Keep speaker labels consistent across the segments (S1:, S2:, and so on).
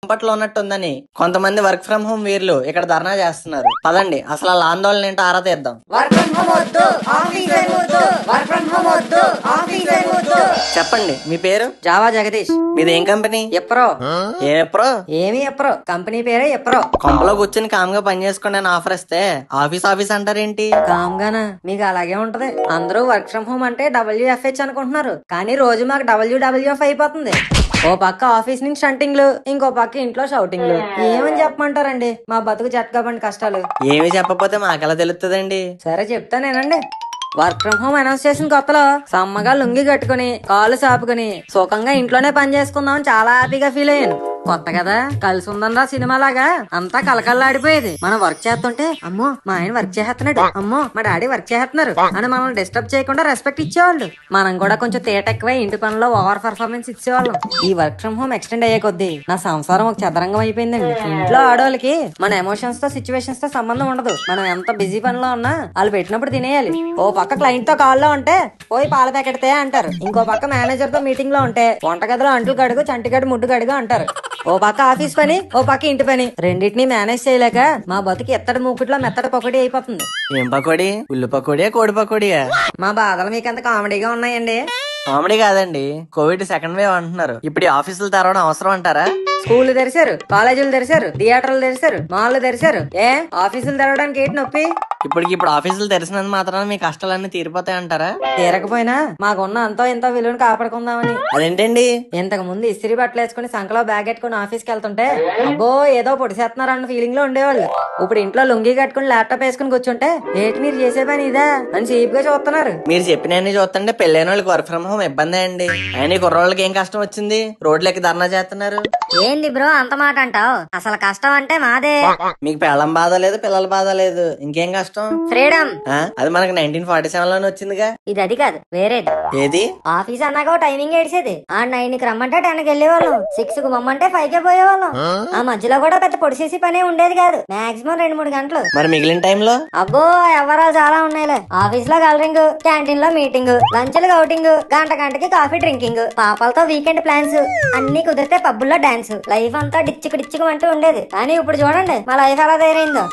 S1: పట్ల ఉన్నట్టుందని కొంతమంది work from home వీర్లు ఇక్కడ ధర్నా చేస్తున్నారు పదండి అసలు వాళ్ళ ఆందోళన ఏంటో ఆరా తీద్దాం
S2: వర్క్ ఫ్రం హోమ్ వద్దు ఆఫీస్ వద్దు వర్క్ ఫ్రం హోమ్ వద్దు ఆఫీస్ వద్దు
S1: చెప్పండి మీ పేరు
S2: జావా జగదీష్
S1: మీది ఏం కంపెనీ
S2: ఎప్రో
S1: ఏ ప్రో
S2: ఏమి ఎప్రో కంపెనీ పేరే ఎప్రో
S1: కొంపలో కూర్చొని కామ్గా పని చేసుకోండి అని ఆఫర్ ఇస్తే ఆఫీస్ ఆఫీస్ అంటారేంటి
S2: కామ్గానా మీకు అలాగే ఉంటది అందరూ వర్క్ ఫ్రం హోమ్ అంటే డబ్ల్యూఎఫ్హెచ్ అనుకుంటున్నారు కానీ రోజు మాకు డబ్ల్యూడబ్ల్యూఎఫ్ అయిపోతుంది ఓ పక్క ఆఫీస్ నుంచి షంటింగ్లు ఇంకో పక్క ఇంట్లో షౌటింగ్లు ఏమని చెప్పమంటారండి మా బతుకు జట్కా బండి కష్టాలు
S1: ఏమి చెప్పకపోతే మాకెలా తెలుస్తుందండి
S2: సరే చెప్తానేనండి వర్క్ ఫ్రం హోమ్ అనౌన్స్ చేసిన కొత్తలో సమ్మగా లుంగి కట్టుకుని కాళ్ళు సాపుకుని సుఖంగా ఇంట్లోనే పని చేసుకుందాం చాలా హ్యాపీగా ఫీల్ అయ్యాను కొత్త కదా కలిసి ఉందనరా సినిమా లాగా అంతా కలకల్లాడిపోయేది మనం వర్క్ చేస్తుంటే అమ్మో మా ఆయన వర్క్ చేస్తున్నాడు అమ్మో మా డాడీ వర్క్ చేస్తున్నారు అని మనం డిస్టర్బ్ చేయకుండా రెస్పెక్ట్ ఇచ్చేవాళ్ళు మనం కూడా కొంచెం తేట ఎక్కువ ఇంటి పనిలో ఓవర్ పర్ఫార్మెన్స్ ఇచ్చేవాళ్ళం ఈ వర్క్ ఫ్రం హోమ్ ఎక్స్టెండ్ అయ్యే కొద్దీ నా సంసారం ఒక చదరంగం అయిపోయిందండి ఇంట్లో ఆడవాళ్ళకి మన ఎమోషన్స్ తో సిచ్యువేషన్స్ తో సంబంధం ఉండదు మనం ఎంత బిజీ పనిలో ఉన్నా వాళ్ళు పెట్టినప్పుడు తినేయాలి ఓ పక్క క్లయింట్ తో కాల్లో ఉంటే పోయి పాల ప్యాకెట్ తే అంటారు ఇంకో పక్క మేనేజర్ తో మీటింగ్ లో ఉంటే వంటగదిలో అంట్లు కడుగు చంటిగడు ముడ్డు కడుగు అంటారు ఓ పక్క ఆఫీస్ పని ఓ పక్క ఇంటి పని రెండింటిని మేనేజ్ చేయలేక మా బతుకి ఎత్తడి మూకుట్లో మెత్తడి పొకటి అయిపోతుంది
S1: ఏం పకోడీ ఉల్లి పకోడియా కోడి పకోడియా
S2: మా బాధలు మీకు ఎంత కామెడీగా ఉన్నాయండి
S1: కామెడీ కాదండి కోవిడ్ సెకండ్ వేవ్ అంటున్నారు ఇప్పుడు ఈ ఆఫీసులు తెరవడం అవసరం అంటారా
S2: స్కూళ్ళు తెరిచారు కాలేజీలు తెరిచారు థియేటర్లు తెరిచారు మాల్లు తెరిచారు ఏ ఆఫీసులు తెరవడానికి ఏంటి నొప్పి
S1: ఇప్పటికి ఇప్పుడు ఆఫీసులు తెరిచినంత మాత్రాన మీ కష్టాలన్నీ తీరిపోతాయి అంటారా
S2: తీరకపోయినా మాకున్న అంతో ఎంతో విలువను కాపాడుకుందామని
S1: అదేంటండి
S2: ఇంతకు ముందు ఇస్త్రీ బట్టలు వేసుకుని సంకలో బ్యాగ్ కట్టుకుని ఆఫీస్కి వెళ్తుంటే అబ్బో ఏదో పొడిసేస్తున్నారు అన్న ఫీలింగ్ లో ఉండేవాళ్ళు ఇప్పుడు ఇంట్లో లుంగి కట్టుకుని ల్యాప్టాప్ వేసుకుని కూర్చుంటే ఏంటి మీరు చేసే పని ఇదా అని చీప్ గా చూస్తున్నారు
S1: మీరు చెప్పినవన్నీ చూస్తుంటే పెళ్ళైన వాళ్ళకి వర్క్ ఫ్రం హోమ్ ఇబ్బంది అండి అయినా ఈ కుర్రోళ్ళకి ఏం కష్టం వచ్చింది రోడ్లెక్కి ధర్నా చేస్తున్నారు
S3: ఏంది బ్రో అంత మాట అంటావు అసలు కష్టం అంటే మాదే
S1: మీకు పెళ్ళం బాధ లేదు పిల్లల బాధ లేదు ఇంకేం కష్టం
S3: ఫ్రీడమ్
S1: ఆ? అది మనకి నైన్టీన్ ఫార్టీ సెవెన్ లోనే వచ్చిందిగా
S3: ఇది అది కాదు వేరేది
S1: ఏది
S3: ఆఫీస్ అన్నాక ఓ టైమింగ్ ఏడిసేది ఆ నైన్ కి రమ్మంటే టెన్ కి వెళ్ళేవాళ్ళం సిక్స్ కు మమ్మంటే ఫైవ్ కే పోయేవాళ్ళం ఆ మధ్యలో కూడా పెద్ద పొడిసేసి పనే ఉండేది కాదు మాక్సిమం రెండు మూడు గంటలు
S1: మరి మిగిలిన టైంలో
S3: అబ్బో ఎవరాలు చాలా ఉన్నాయిలే ఆఫీస్ లో కలరింగ్ క్యాంటీన్ లో మీటింగ్ లంచ్లు అవుటింగ్ గంట గంటకి కాఫీ డ్రింకింగ్ పాపాలతో వీకెండ్ ప్లాన్స్ అన్ని కుదిరితే పబ్బుల్లో డాన్స్ లైఫ్ అంతా డిచ్చుకు డిచ్చుకు అంటూ ఉండేది కానీ ఇప్పుడు చూడండి మా లైఫ్ ఎలా తయారైందో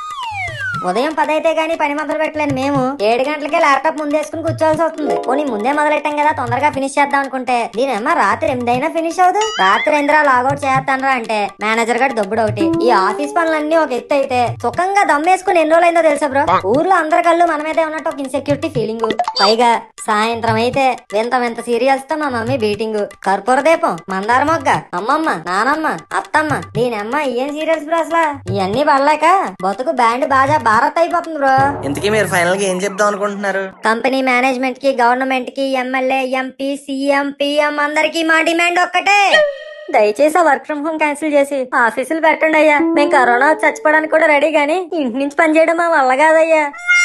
S3: ఉదయం పది అయితే గానీ పని మొదలు పెట్టలేను మేము ఏడు గంటలకే ల్యాప్టాప్ ముందేసుకుని కూర్చోవాల్సి వస్తుంది పోనీ ముందే మొదలెట్టాం కదా తొందరగా ఫినిష్ చేద్దాం అనుకుంటే దీనేమో రాత్రి ఎనిమిదైనా ఫినిష్ అవుదు రాత్రి ఎంద్రా లాగౌట్ చేస్తానరా అంటే మేనేజర్ గారు దొబ్బుడు ఒకటి ఈ ఆఫీస్ పనులన్నీ ఒక ఎత్తు అయితే సుఖంగా దమ్మేసుకుని ఎన్ని రోజులైందో తెలుసా బ్రో ఊర్లో అందరి కళ్ళు మన మీదే ఉన్నట్టు ఒక ఇన్సెక్యూరిటీ ఫీలింగ్ పైగా సాయంత్రం అయితే వింత వింత సీరియల్స్ తో మా మమ్మీ బీటింగ్ కర్పూర దీపం మందార మొగ్గ అమ్మమ్మ నానమ్మ అత్తమ్మ దీనమ్మ ఏం సీరియల్స్ బ్రో అసలు ఇవన్నీ పడలేక బతుకు బ్యాండ్ బాజా భారత్ అయిపోతుంది బ్రో
S1: ఇంతకీ మీరు ఫైనల్ గా ఏం చెప్దాం అనుకుంటున్నారు
S3: కంపెనీ మేనేజ్మెంట్ కి గవర్నమెంట్ కి ఎమ్మెల్యే ఎంపీ సీఎం పిఎం అందరికి మా డిమాండ్ ఒక్కటే
S2: దయచేసి ఆ వర్క్ ఫ్రం హోమ్ క్యాన్సిల్ చేసి ఆఫీసులు పెట్టండి అయ్యా మేము కరోనా వచ్చి చచ్చిపోవడానికి కూడా రెడీ గానీ ఇంటి నుంచి పని చేయడం మా వల్ల కాదయ్యా